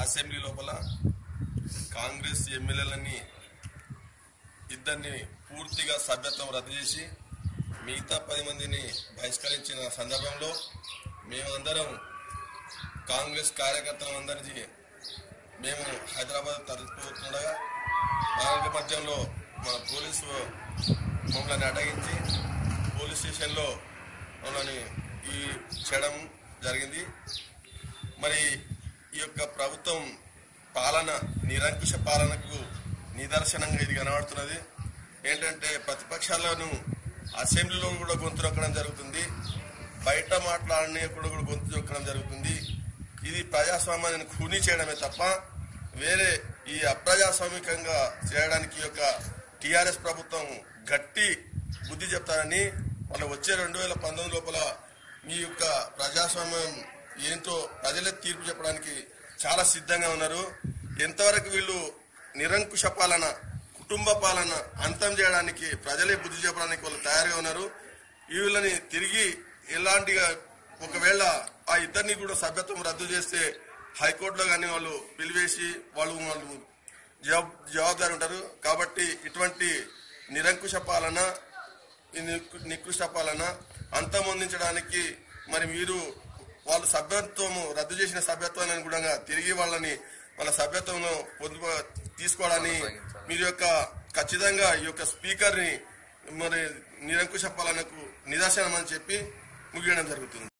assembly లోపల కాంగ్రెస్ ఎమ్మెల్యేలని ఇద్దరిని పూర్తిగా సభ్యత్వం రద్దు చేసి మిగతా పది మందిని బహిష్కరించిన సందర్భంలో మేమందరం కాంగ్రెస్ కార్యకర్తలందరికీ మేము హైదరాబాద్ తరలిపోతుండగా మార్గ మధ్యంలో మా పోలీసు మమ్మల్ని అడ్డగించి పోలీస్ స్టేషన్లో మమ్మల్ని ఈ చేయడం జరిగింది మరి ఈ యొక్క ప్రభుత్వం పాలన నిరంకుశ పాలనకు నిదర్శనంగా ఇది కనబడుతున్నది ఏంటంటే ప్రతిపక్షాలను అసెంబ్లీలో కూడా గొంతు నొక్కడం జరుగుతుంది బయట మాట్లాడని కూడా కూడా గొంతు నొక్కడం జరుగుతుంది ఇది ప్రజాస్వామ్యాన్ని ఖూనీ చేయడమే తప్ప వేరే ఈ అప్రజాస్వామికంగా చేయడానికి ఈ యొక్క టిఆర్ఎస్ ప్రభుత్వం గట్టి బుద్ధి చెప్తారని వాళ్ళ వచ్చే రెండు వేల పంతొమ్మిది లోపల మీ యొక్క ప్రజాస్వామ్యం ఏంటో ప్రజలే తీర్పు చెప్పడానికి చాలా సిద్ధంగా ఉన్నారు ఎంతవరకు వీళ్ళు నిరంకుశ పాలన కుటుంబ పాలన అంతం చేయడానికి ప్రజలే బుద్ధి చెప్పడానికి వాళ్ళు తయారుగా ఉన్నారు వీళ్ళని తిరిగి ఎలాంటిగా ఒకవేళ ఆ ఇద్దరిని కూడా సభ్యత్వం రద్దు చేస్తే హైకోర్టులో కానీ వాళ్ళు పిలివేసి వాళ్ళు వాళ్ళు జవాబు జవాబుదారి ఉంటారు కాబట్టి ఇటువంటి నిరంకుశ పాలన ఈ నిక్- నికృష్ట పాలన అంతమొందించడానికి మరి మీరు వాళ్ళు సభ్యత్వము రద్దు చేసిన సభ్యత్వాన్ని కూడా తిరిగి వాళ్ళని వాళ్ళ సభ్యత్వంలో పొందు తీసుకోవడాన్ని మీరు యొక్క ఖచ్చితంగా ఈ యొక్క స్పీకర్ ని మరి నిరంకుశ పాలనకు నిదర్శనం అని చెప్పి ముగియడం జరుగుతుంది